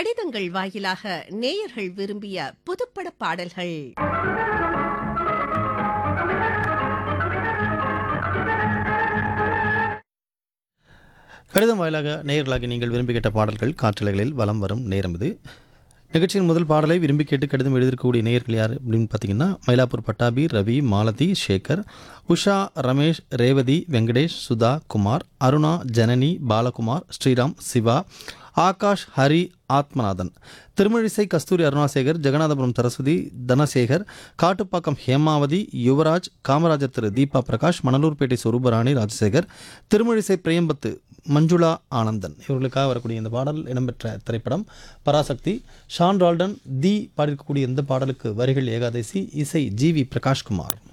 கடிதங்கள் வாயிலாக நேயர்கள் விரும்பிய புதுப்பட பாடல்கள் கடிதம் வாயிலாக நேயர்களாகி நீங்கள் விரும்பி கேட்ட பாடல்கள் காற்றலைகளில் வலம் வரும் நேரம் இது நிகழ்ச்சியின் முதல் பாடலை விரும்பி கேட்டு கடிதம் எழுதியிருக்கக்கூடிய நேயர்கள் யார் அப்படின்னு பார்த்தீங்கன்னா மயிலாப்பூர் பட்டாபி ரவி மாலதி சேகர் உஷா ரமேஷ் ரேவதி வெங்கடேஷ் சுதா குமார் அருணா ஜனனி பாலகுமார் ஸ்ரீராம் சிவா ஆகாஷ் ஹரி ஆத்மநாதன் திருமழிசை கஸ்தூரி அருணாசேகர் ஜெகநாதபுரம் சரஸ்வதி தனசேகர் காட்டுப்பாக்கம் ஹேமாவதி யுவராஜ் காமராஜர் திரு தீபா பிரகாஷ் மணலூர்பேட்டை சொரூபராணி ராஜசேகர் திருமழிசை பிரேம்பத்து மஞ்சுளா ஆனந்தன் இவர்களுக்காக வரக்கூடிய இந்த பாடல் இடம்பெற்ற திரைப்படம் பராசக்தி ஷான் ரால்டன் தி பாடியிருக்கக்கூடிய இந்த பாடலுக்கு வரிகள் ஏகாதசி இசை ஜி வி பிரகாஷ்குமார்